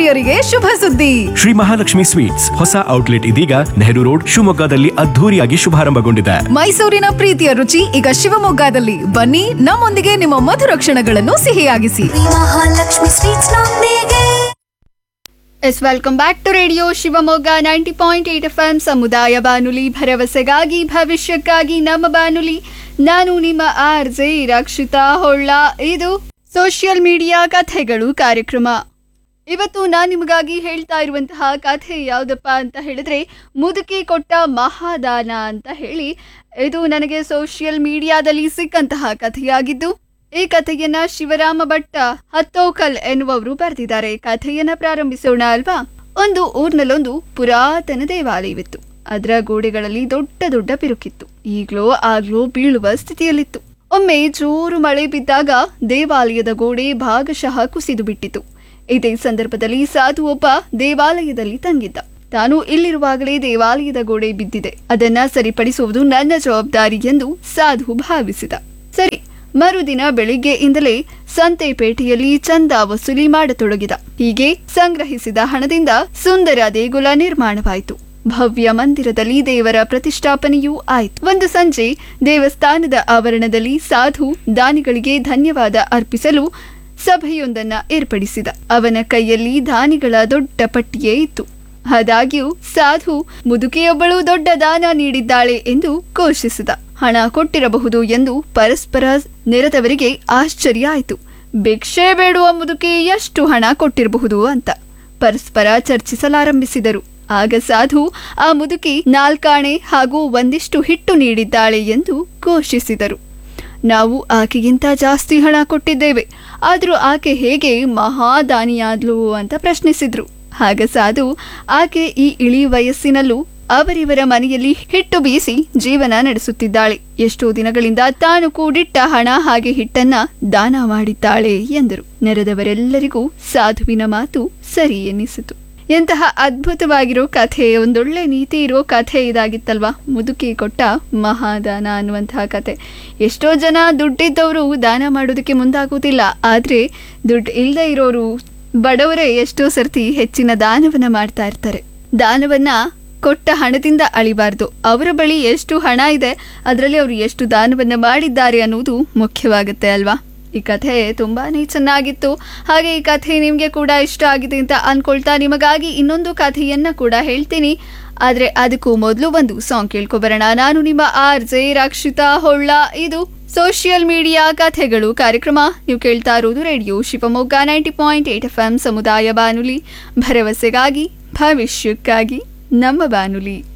ಪ್ರಿಯರಿಗೆ ಶುಭ ಸುದ್ದಿ ಶ್ರೀ ಮಹಾಲಕ್ಷ್ಮಿ ಸ್ವೀಟ್ಸ್ ಹೊಸ ಔಟ್ಲೆಟ್ ಇದೀಗ ನೆಹರು ರೋಡ್ ಶಿವಮೊಗ್ಗದಲ್ಲಿ ಅದ್ಧೂರಿಯಾಗಿ ಶುಭಾರಂಭಗೊಂಡಿದೆ ಮೈಸೂರಿನ ಪ್ರೀತಿಯ ರುಚಿ ಈಗ ಶಿವಮೊಗ್ಗದಲ್ಲಿ ಬನ್ನಿ ನಮ್ಮೊಂದಿಗೆ ನಿಮ್ಮ ಮಧುರ ಕ್ಷಣಗಳನ್ನು ಸಿಹಿಯಾಗಿಸಿ ಮಹಾಲಕ್ಷ್ಮಿ ಸ್ವೀಟ್ಸ್ ನೊಂದಿಗೆ yes welcome back to radio Shivamogga ninety point eight F M ಸಮುದಾಯ ಬಾನುಲಿ ಭರವಸೆಗಾಗಿ ಭವಿಷ್ಯಕ್ಕಾಗಿ ನಮ್ಮ ಬಾನುಲಿ ನಾನು ನಿಮ್ಮ ಆರ್ ಜೆ ರಕ್ಷಿತಾ ಹೊಳ್ಳ ಇದು ಸೋಷಿಯಲ್ ಮೀಡಿಯಾ ಕಥೆಗಳು ಕಾರ್ಯಕ್ರಮ ಇವತ್ತು ನಾನು ನಿಮಗಾಗಿ ಹೇಳ್ತಾ ಇರುವಂತಹ ಕಥೆ ಯಾವುದಪ್ಪ ಅಂತ ಹೇಳಿದ್ರೆ ಮುದುಕಿ ಕೊಟ್ಟ ಮಹಾದಾನ ಅಂತ ಹೇಳಿ ಇದು ನನಗೆ ಸೋಷಿಯಲ್ ಮೀಡಿಯಾದಲ್ಲಿ ಸಿಕ್ಕಂತಹ ಕಥೆಯಾಗಿದ್ದು ಈ ಕಥೆಯನ್ನ ಶಿವರಾಮ ಭಟ್ಟ ಹತ್ತೋಕಲ್ ಎನ್ನುವವರು ಬರೆದಿದ್ದಾರೆ ಕಥೆಯನ್ನ ಪ್ರಾರಂಭಿಸೋಣ ಅಲ್ವಾ ಒಂದು ಊರ್ನಲ್ಲೊಂದು ಪುರಾತನ ದೇವಾಲಯವಿತ್ತು ಅದರ ಗೋಡೆಗಳಲ್ಲಿ ದೊಡ್ಡ ದೊಡ್ಡ ಬಿರುಕಿತ್ತು ಈಗ್ಲೋ ಆಗ್ಲೋ ಬೀಳುವ ಸ್ಥಿತಿಯಲ್ಲಿತ್ತು ಒಮ್ಮೆ ಜೋರು ಮಳೆ ಬಿದ್ದಾಗ ದೇವಾಲಯದ ಗೋಡೆ ಭಾಗಶಃ ಕುಸಿದು ಬಿಟ್ಟಿತು ಇದೇ ಸಂದರ್ಭದಲ್ಲಿ ಸಾಧು ಒಬ್ಬ ದೇವಾಲಯದಲ್ಲಿ ತಂಗಿದ್ದ ತಾನು ಇಲ್ಲಿರುವಾಗಲೇ ದೇವಾಲಯದ ಗೋಡೆ ಬಿದ್ದಿದೆ ಅದನ್ನ ಸರಿಪಡಿಸುವುದು ನನ್ನ ಜವಾಬ್ದಾರಿ ಎಂದು ಸಾಧು ಭಾವಿಸಿದ ಸರಿ ಮರುದಿನ ಬೆಳಿಗ್ಗೆಯಿಂದಲೇ ಸಂತೆಪೇಟೆಯಲ್ಲಿ ಚಂದ ವಸೂಲಿ ಮಾಡತೊಡಗಿದ ಹೀಗೆ ಸಂಗ್ರಹಿಸಿದ ಹಣದಿಂದ ಸುಂದರ ದೇಗುಲ ನಿರ್ಮಾಣವಾಯಿತು ಭವ್ಯ ಮಂದಿರದಲ್ಲಿ ದೇವರ ಪ್ರತಿಷ್ಠಾಪನೆಯೂ ಆಯಿತು ಒಂದು ಸಂಜೆ ದೇವಸ್ಥಾನದ ಆವರಣದಲ್ಲಿ ಸಾಧು ದಾನಿಗಳಿಗೆ ಧನ್ಯವಾದ ಅರ್ಪಿಸಲು ಸಭೆಯೊಂದನ್ನ ಏರ್ಪಡಿಸಿದ ಅವನ ಕೈಯಲ್ಲಿ ದಾನಿಗಳ ದೊಡ್ಡ ಪಟ್ಟಿಯೇ ಇತ್ತು ಆದಾಗ್ಯೂ ಸಾಧು ಮುದುಕಿಯೊಬ್ಬಳು ದೊಡ್ಡ ದಾನ ನೀಡಿದ್ದಾಳೆ ಎಂದು ಘೋಷಿಸಿದ ಹಣ ಕೊಟ್ಟಿರಬಹುದು ಎಂದು ಪರಸ್ಪರ ನೆರೆದವರಿಗೆ ಆಶ್ಚರ್ಯ ಆಯಿತು ಭಿಕ್ಷೆ ಬೇಡುವ ಮುದುಕಿ ಎಷ್ಟು ಹಣ ಕೊಟ್ಟಿರಬಹುದು ಅಂತ ಪರಸ್ಪರ ಚರ್ಚಿಸಲಾರಂಭಿಸಿದರು ಆಗ ಸಾಧು ಆ ಮುದುಕಿ ನಾಲ್ಕಾಣೆ ಹಾಗೂ ಒಂದಿಷ್ಟು ಹಿಟ್ಟು ನೀಡಿದ್ದಾಳೆ ಎಂದು ಘೋಷಿಸಿದರು ನಾವು ಆಕೆಗಿಂತ ಜಾಸ್ತಿ ಹಣ ಕೊಟ್ಟಿದ್ದೇವೆ ಆದರೂ ಆಕೆ ಹೇಗೆ ಮಹಾದಾನಿಯಾದ್ಲು ಅಂತ ಪ್ರಶ್ನಿಸಿದ್ರು ಆಗ ಸಾಧು ಆಕೆ ಈ ಇಳಿ ವಯಸ್ಸಿನಲ್ಲೂ ಅವರಿವರ ಮನೆಯಲ್ಲಿ ಹಿಟ್ಟು ಬೀಸಿ ಜೀವನ ನಡೆಸುತ್ತಿದ್ದಾಳೆ ಎಷ್ಟೋ ದಿನಗಳಿಂದ ತಾನು ಕೂಡಿಟ್ಟ ಹಣ ಹಾಗೆ ಹಿಟ್ಟನ್ನ ದಾನ ಮಾಡಿದ್ದಾಳೆ ಎಂದರು ನೆರೆದವರೆಲ್ಲರಿಗೂ ಸಾಧುವಿನ ಮಾತು ಸರಿ ಎನ್ನಿಸಿತು ಎಂತಹ ಅದ್ಭುತವಾಗಿರೋ ಕಥೆ ಒಂದೊಳ್ಳೆ ನೀತಿ ಇರೋ ಕಥೆ ಇದಾಗಿತ್ತಲ್ವಾ ಮುದುಕಿ ಕೊಟ್ಟ ಮಹಾದಾನ ಅನ್ನುವಂತಹ ಕಥೆ ಎಷ್ಟೋ ಜನ ದುಡ್ಡಿದ್ದವರು ದಾನ ಮಾಡೋದಕ್ಕೆ ಮುಂದಾಗುವುದಿಲ್ಲ ಆದರೆ ದುಡ್ಡು ಇಲ್ಲದೆ ಇರೋರು ಬಡವರೇ ಎಷ್ಟೋ ಸರ್ತಿ ಹೆಚ್ಚಿನ ದಾನವನ್ನ ಮಾಡ್ತಾ ಇರ್ತಾರೆ ದಾನವನ್ನ ಕೊಟ್ಟ ಹಣದಿಂದ ಅಳಿಬಾರ್ದು ಅವರ ಬಳಿ ಎಷ್ಟು ಹಣ ಇದೆ ಅದರಲ್ಲಿ ಅವರು ಎಷ್ಟು ದಾನವನ್ನ ಮಾಡಿದ್ದಾರೆ ಅನ್ನುವುದು ಮುಖ್ಯವಾಗುತ್ತೆ ಅಲ್ವಾ ಈ ಕಥೆ ತುಂಬಾನೇ ಚೆನ್ನಾಗಿತ್ತು ಹಾಗೆ ಈ ಕಥೆ ನಿಮಗೆ ಕೂಡ ಇಷ್ಟ ಆಗಿದೆ ಅಂತ ಅನ್ಕೊಳ್ತಾ ನಿಮಗಾಗಿ ಇನ್ನೊಂದು ಕಥೆಯನ್ನ ಕೂಡ ಹೇಳ್ತೀನಿ ಆದ್ರೆ ಅದಕ್ಕೂ ಮೊದಲು ಒಂದು ಸಾಂಗ್ ಕೇಳ್ಕೊಬರೋಣ ನಾನು ನಿಮ್ಮ ಆರ್ ಜೆ ರಕ್ಷಿತಾ ಹೊಳ್ಳ ಇದು ಸೋಷಿಯಲ್ ಮೀಡಿಯಾ ಕಥೆಗಳು ಕಾರ್ಯಕ್ರಮ ನೀವು ಕೇಳ್ತಾ ಇರೋದು radio Shivamogga ninety point eight F M ಸಮುದಾಯ ಬಾನುಲಿ ಭರವಸೆಗಾಗಿ ಭವಿಷ್ಯಕ್ಕಾಗಿ ನಮ್ಮ ಬಾನುಲಿ